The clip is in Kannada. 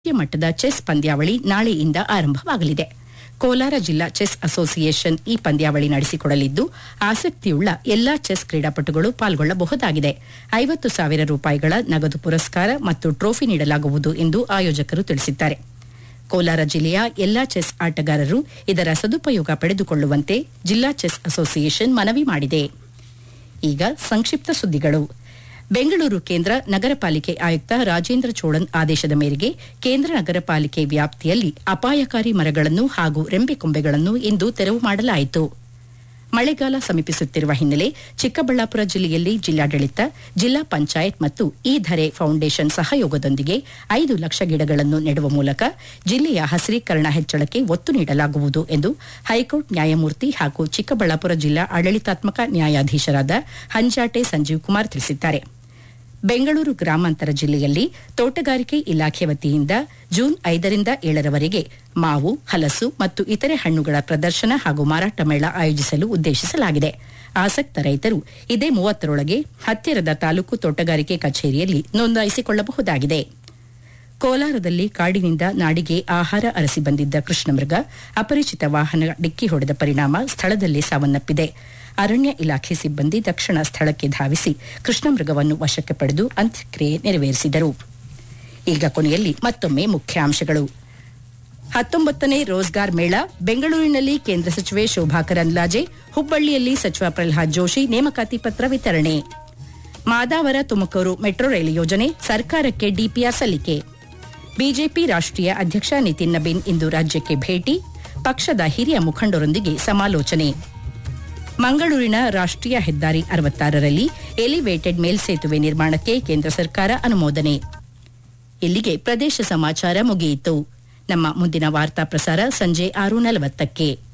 ರಾಜ್ಯ ಮಟ್ಟದ ಚೆಸ್ ಪಂದ್ಯಾವಳಿ ನಾಳೆಯಿಂದ ಆರಂಭವಾಗಲಿದೆ ಕೋಲಾರ ಜಿಲ್ಲಾ ಚೆಸ್ ಅಸೋಸಿಯೇಷನ್ ಈ ಪಂದ್ಯಾವಳಿ ನಡೆಸಿಕೊಡಲಿದ್ದು ಆಸಕ್ತಿಯುಳ್ಳ ಎಲ್ಲಾ ಚೆಸ್ ಕ್ರೀಡಾಪಟುಗಳು ಪಾಲ್ಗೊಳ್ಳಬಹುದಾಗಿದೆ ಐವತ್ತು ಸಾವಿರ ರೂಪಾಯಿಗಳ ನಗದು ಪುರಸ್ಕಾರ ಮತ್ತು ಟ್ರೋಫಿ ನೀಡಲಾಗುವುದು ಎಂದು ಆಯೋಜಕರು ತಿಳಿಸಿದ್ದಾರೆ ಕೋಲಾರ ಜಿಲ್ಲೆಯ ಎಲ್ಲಾ ಚೆಸ್ ಆಟಗಾರರು ಇದರ ಸದುಪಯೋಗ ಪಡೆದುಕೊಳ್ಳುವಂತೆ ಜಿಲ್ಲಾ ಚೆಸ್ ಅಸೋಸಿಯೇಷನ್ ಮನವಿ ಮಾಡಿದೆ ಈಗ ಸಂಕ್ಷಿಪ್ತ ಸುದ್ದಿಗಳು ಬೆಂಗಳೂರು ಕೇಂದ್ರ ನಗರ ಪಾಲಿಕೆ ಆಯುಕ್ತ ರಾಜೇಂದ್ರ ಚೋಳನ್ ಆದೇಶದ ಮೇರೆಗೆ ಕೇಂದ್ರ ನಗರ ಪಾಲಿಕೆ ವ್ಯಾಪ್ತಿಯಲ್ಲಿ ಅಪಾಯಕಾರಿ ಮರಗಳನ್ನು ಹಾಗೂ ರೆಂಬೆಕೊಂಬೆಗಳನ್ನು ಇಂದು ತೆರವು ಮಾಡಲಾಯಿತು ಮಳೆಗಾಲ ಸಮೀಪಿಸುತ್ತಿರುವ ಹಿನ್ನೆಲೆ ಚಿಕ್ಕಬಳ್ಳಾಪುರ ಜಿಲ್ಲೆಯಲ್ಲಿ ಜಿಲ್ಲಾಡಳಿತ ಜಿಲ್ಲಾ ಪಂಚಾಯತ್ ಮತ್ತು ಈ ಧರೆ ಫೌಂಡೇಶನ್ ಸಹಯೋಗದೊಂದಿಗೆ ಐದು ಲಕ್ಷ ಗಿಡಗಳನ್ನು ನೆಡುವ ಮೂಲಕ ಜಿಲ್ಲೆಯ ಹಸಿರೀಕರಣ ಹೆಚ್ಚಳಕ್ಕೆ ಒತ್ತು ನೀಡಲಾಗುವುದು ಎಂದು ಹೈಕೋರ್ಟ್ ನ್ಯಾಯಮೂರ್ತಿ ಹಾಗೂ ಚಿಕ್ಕಬಳ್ಳಾಪುರ ಜಿಲ್ಲಾ ಆಡಳಿತಾತ್ಮಕ ನ್ಯಾಯಾಧೀಶರಾದ ಹಂಜಾಟೆ ಸಂಜೀವ್ ಕುಮಾರ್ ತಿಳಿಸಿದ್ದಾರೆ ಬೆಂಗಳೂರು ಗ್ರಾಮಾಂತರ ಜಿಲ್ಲೆಯಲ್ಲಿ ತೋಟಗಾರಿಕೆ ಇಲಾಖೆ ವತಿಯಿಂದ ಜೂನ್ ಐದರಿಂದ ಏಳರವರೆಗೆ ಮಾವು ಹಲಸು ಮತ್ತು ಇತರೆ ಹಣ್ಣುಗಳ ಪ್ರದರ್ಶನ ಹಾಗೂ ಮಾರಾಟ ಮೇಳ ಆಯೋಜಿಸಲು ಉದ್ದೇಶಿಸಲಾಗಿದೆ ಆಸಕ್ತ ರೈತರು ಇದೇ ಮೂವತ್ತರೊಳಗೆ ಹತ್ತಿರದ ತಾಲೂಕು ತೋಟಗಾರಿಕೆ ಕಚೇರಿಯಲ್ಲಿ ನೋಂದಾಯಿಸಿಕೊಳ್ಳಬಹುದಾಗಿದೆ ಕೋಲಾರದಲ್ಲಿ ಕಾಡಿನಿಂದ ನಾಡಿಗೆ ಆಹಾರ ಅರಸಿ ಬಂದಿದ್ದ ಕೃಷ್ಣಮೃಗ ಅಪರಿಚಿತ ವಾಹನ ಡಿಕ್ಕಿ ಹೊಡೆದ ಪರಿಣಾಮ ಸ್ಥಳದಲ್ಲೇ ಸಾವನ್ನಪ್ಪಿದೆ ಅರಣ್ಯ ಇಲಾಖೆ ಸಿಬ್ಬಂದಿ ತಕ್ಷಣ ಸ್ಥಳಕ್ಕೆ ಧಾವಿಸಿ ಕೃಷ್ಣಮೃಗವನ್ನು ವಶಕ್ಕೆ ಪಡೆದು ಅಂತ್ಯಕ್ರಿಯೆ ನೆರವೇರಿಸಿದರು ಈಗ ಕೊನೆಯಲ್ಲಿ ಮತ್ತೊಮ್ಮೆ ಮುಖ್ಯಾಂಶಗಳು ಹತ್ತೊಂಬತ್ತನೇ ರೋಜ್ಗಾರ್ ಮೇಳ ಬೆಂಗಳೂರಿನಲ್ಲಿ ಕೇಂದ್ರ ಸಚಿವೆ ಶೋಭಾ ಕರಂದ್ಲಾಜೆ ಹುಬ್ಬಳ್ಳಿಯಲ್ಲಿ ಸಚಿವ ಪ್ರಲ್ಹಾದ್ ಜೋಶಿ ನೇಮಕಾತಿ ಪತ್ರ ವಿತರಣೆ ಮಾದಾವರ ತುಮಕೂರು ಮೆಟ್ರೋ ರೈಲು ಯೋಜನೆ ಸರ್ಕಾರಕ್ಕೆ ಡಿಪಿಆರ್ ಸಲ್ಲಿಕೆ ಬಿಜೆಪಿ ರಾಷ್ಟ್ರೀಯ ಅಧ್ಯಕ್ಷ ನಿತಿನ್ ನಬೀನ್ ಇಂದು ರಾಜ್ಯಕ್ಕೆ ಭೇಟಿ ಪಕ್ಷದ ಹಿರಿಯ ಮುಖಂಡರೊಂದಿಗೆ ಸಮಾಲೋಚನೆ ಮಂಗಳೂರಿನ ರಾಷ್ಟ್ರೀಯ ಹೆದ್ದಾರಿ ಅರವತ್ತಾರರಲ್ಲಿ ಎಲಿವೇಟೆಡ್ ಮೇಲ್ಸೇತುವೆ ನಿರ್ಮಾಣಕ್ಕೆ ಕೇಂದ್ರ ಸರ್ಕಾರ ಅನುಮೋದನೆ ಇಲ್ಲಿಗೆ ಪ್ರದೇಶ ಸಮಾಚಾರ ಮುಗಿಯಿತು ನಮ್ಮ ಮುಂದಿನ ವಾರ್ತಾ ಪ್ರಸಾರ ಸಂಜೆ ಆರು ನಲವತ್ತಕ್ಕೆ